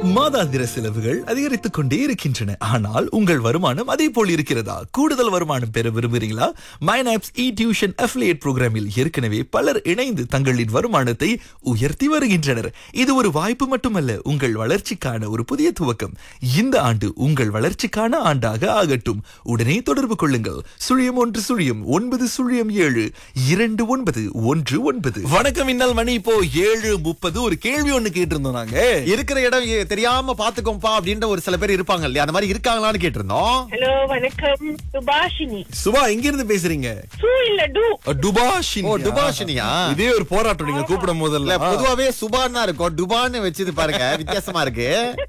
மாதாந்திர செலவுகள் அதிகரித்துக் கொண்டே இருக்கின்றன ஆனால் உங்கள் வருமானம் அதே போல் இருக்கிறதா கூடுதல் வருமானம் பெற விரும்புகிறீங்களா மைனாப்ஸ் இ டியூஷன் அஃபிலியேட் புரோகிராமில் ஏற்கனவே பலர் இணைந்து தங்களின் வருமானத்தை உயர்த்தி வருகின்றனர் இது ஒரு வாய்ப்பு மட்டுமல்ல உங்கள் வளர்ச்சிக்கான ஒரு புதிய துவக்கம் இந்த ஆண்டு உங்கள் வளர்ச்சிக்கான ஆண்டாக ஆகட்டும் உடனே தொடர்பு கொள்ளுங்கள் சுழியம் ஒன்று சுழியம் ஒன்பது சுழியம் ஏழு இரண்டு ஒன்பது ஒன்று ஒன்பது வணக்கம் இன்னல் மணி இப்போ ஏழு முப்பது ஒரு கேள்வி ஒண்ணு கேட்டிருந்தோம் நாங்க இருக்கிற இடம் எ- தெரியாம பாத்துக்கோப்பா அப்படின்ற ஒரு சில பேர் இருப்பாங்க இல்லையா அந்த மாதிரி இருக்காங்களான்னு கேட்டிருந்தோம் ஹலோ வணக்கம் சுபாஷினி சுபா எங்க இருந்து பேசுறீங்க சூ இல்ல டூ டுபாஷினி ஓ, டுபாஷினியா? இதே ஒரு போராட்டம் நீங்க கூப்பிடும் இல்ல போதல்ல பொதுவாவே சுபான் தான் இருக்கும் டுபான்னு வச்சது பாருங்க வித்தியாசமா இருக்கு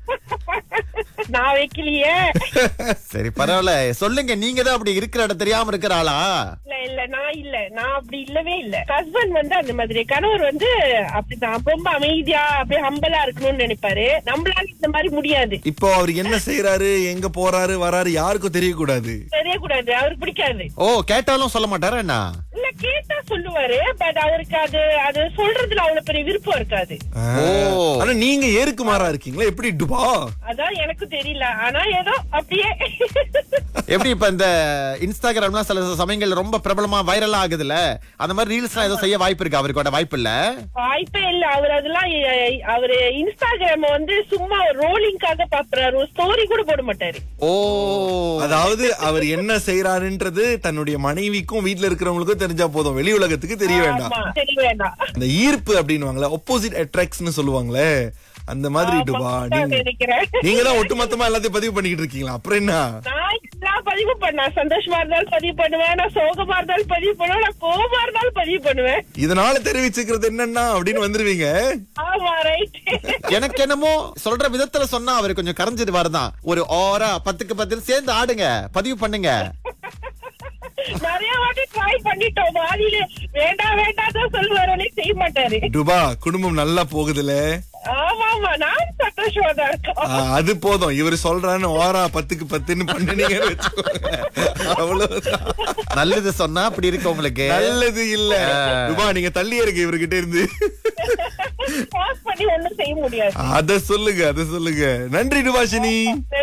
நான் வைக்கலையே சரி பரவாயில்ல சொல்லுங்க நீங்க தான் அப்படி இருக்கிற இடம் தெரியாம இருக்கிற ஆளா இல்ல இல்ல நான் இல்ல நான் அப்படி இல்லவே இல்ல ஹஸ்பண்ட் வந்து அந்த மாதிரி கணவர் வந்து அப்படிதான் ரொம்ப அமைதியா அப்படியே ஹம்பலா இருக்கணும்னு நினைப்பாரு நம்மளால இந்த மாதிரி முடியாது இப்போ அவர் என்ன செய்யறாரு எங்க போறாரு வராரு யாருக்கும் தெரியக்கூடாது தெரியக்கூடாது அவருக்கு பிடிக்காது ஓ கேட்டாலும் சொல்ல மாட்டாரா என்ன இல்ல கேட்டா சொல்லுவாரு பட் அவருக்கு அது அது சொல்றதுல அவ்வளவு பெரிய விருப்பம் இருக்காது ஓ ஓ. ஆனா நீங்க ஏருக்கு மாறா இருக்கீங்களா எப்படி டுபா அதான் எனக்கு தெரியல ஆனா ஏதோ அப்படியே எப்படி இப்ப இந்த இன்ஸ்டாகிராம்லாம் சில சமயங்கள் ரொம்ப பிரபலமா வைரலா ஆகுதுல்ல அந்த மாதிரி ரீல்ஸ் எல்லாம் ஏதோ செய்ய வாய்ப்பு இருக்கு அவருக்கு வாய்ப்பு இல்ல வாய்ப்பே இல்ல அவர் அதெல்லாம் அஹ், அவரு இன்ஸ்டாகிராம வந்து சும்மா ரோலிங்காக பாக்குறாரு ஒரு ஸ்டோரி கூட போட மாட்டாரு ஓ அதாவது அவர் என்ன செய்யறாருன்றது தன்னுடைய மனைவிக்கும் வீட்ல இருக்கிறவங்களுக்கும் தெரிஞ்சா போதும் வெளி உலகத்துக்கு தெரிய வேண்டாம் ஆமா, தெரிய வேண்டாம் அந்த ஈர்ப்பு அப்படின்னுவாங்களே opposite attracts சொல்லுவாங்களே அந்த மாதிரி டுபா ஆமா, நீங்க நினைக்கிறேன் நீங்க தான் ஒட்டுமொத்தமா எல்லாத்தையும் பதிவு பண்ணிக்கிட்டு இருக்கீங்களா அப்புறம் என்ன நான் எல்லா பதிவு பண்ணேன் சந்தோஷமா இருந்தாலும் பதிவு பண்ணுவேன் நான் சோகமா இருந்தாலும் பதிவு பண்ணுவேன் நான் கோபமா இருந்தாலும் பதிவு பண்ணுவேன் இதனால தெரிவிச்சுக்கிறது என்னன்னா அப்படின்னு வந்துருவீங்க ஆமா ரைட் எனக்கு என்னமோ சொல்ற விதத்துல சொன்னா அவர் கொஞ்சம் கரைஞ்சிட்டு வரதான் ஒரு ஓரா பத்துக்கு பத்து சேர்ந்து ஆடுங்க பதிவு பண்ணுங்க நிறைய வாட்டி ட்ரை பண்ணிட்டோம் வாதியில வேண்டாம் வேண்டாம் தான் சொல்லுவாரு செய்ய மாட்டாரு டுபா குடும்பம் நல்லா போகுதுல ஆமா ஆமா நான் சந்தோஷமா தான் இருக்கோம் ஆ, அது போதும் இவர் சொல்றான்னு ஓரா பத்துக்கு பத்துன்னு பண்ணுனீங்கன்னு வச்சுக்கோங்க அவ்வளவுதான் நல்லது சொன்னா அப்படி இருக்கு உங்களுக்கு நல்லது இல்ல டுபா நீங்க தள்ளியே இருக்கு இவர்கிட்ட இருந்து பாஸ் பண்ணி ஒண்ணும் செய்ய முடியாது அத சொல்லுங்க அத சொல்லுங்க நன்றி டுபாஷினி